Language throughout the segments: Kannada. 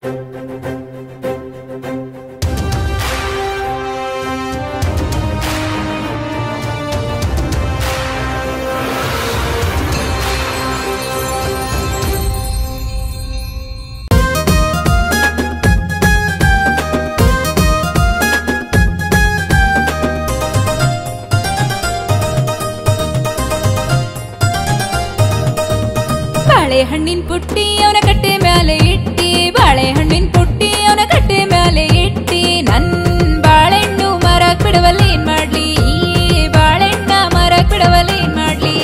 ಬಾಳೆಹಣ್ಣಿನ ಪುಟ್ಟಿ ಅವನ ಕಟ್ಟೆ ಮ್ಯಾಲೆ ಇಟ್ಟಿ ಬಾಳೆಹಣ್ಣಿನ ಪುಟ್ಟಿ ಅವನ ಕಟ್ಟೆ ಮ್ಯಾಲೆ ಇಟ್ಟಿ ನನ್ ಬಾಳೆಹಣ್ಣು ಮರಕ್ ಬಿಡವಲ್ಲ ಏನ್ ಮಾಡ್ಲಿ ಈ ಬಾಳೆಹಣ್ಣ ಮರಕ್ ಬಿಡವಲ್ಲ ಏನ್ ಮಾಡ್ಲಿ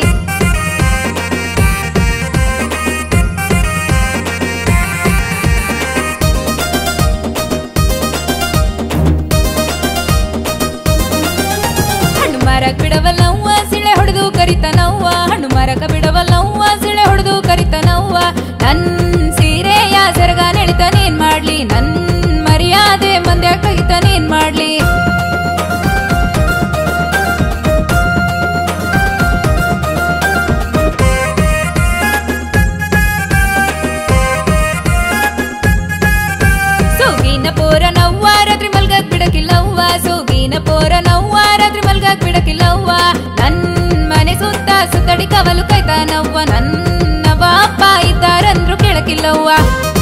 ಹಣ್ಣು ಮರಕ್ ಬಿಡವಲ್ಲವ್ವ ಸಿಳೆ ಹೊಡೆದು ಕರಿತನವ್ವ ಹಣ್ಣು ಮರಕ ಬಿಡವಲ್ಲವ್ವ ಸಿಳೆ ಹೊಡೆದು ಕರಿತನವ್ವ ನನ್ ಸೀರೆಯ ಸೆರಗ ನೆಳಿತಾನೇನ್ ಮಾಡ್ಲಿ ನನ್ ಮರ್ಯಾದೆ ಮಂದ್ಯಾಗ ತೆಗಿತಾನೇನ್ ಮಾಡ್ಲಿ ಸೋಗಿನ ಪೋರ ನವ್ವ ರಾತ್ರಿ ಮಲ್ಗಕ್ ಬಿಡಕಿಲ್ಲವ್ವ ಸೋಗಿನ ಪೋರ ನವ್ವ ರಾತ್ರಿ ಮಲ್ಗಕ್ ಬಿಡಕಿಲ್ಲವ್ವ ನನ್ ಮನೆ ಸುತ್ತ ಸುತ್ತಡಿ ಕವಲು ಕೈತಾನವ್ವ ನನ್ನ ಬಾಪ ಇದ್ದಾರಂದ್ರು ಕೇಳಕಿಲ್ಲವ್ವ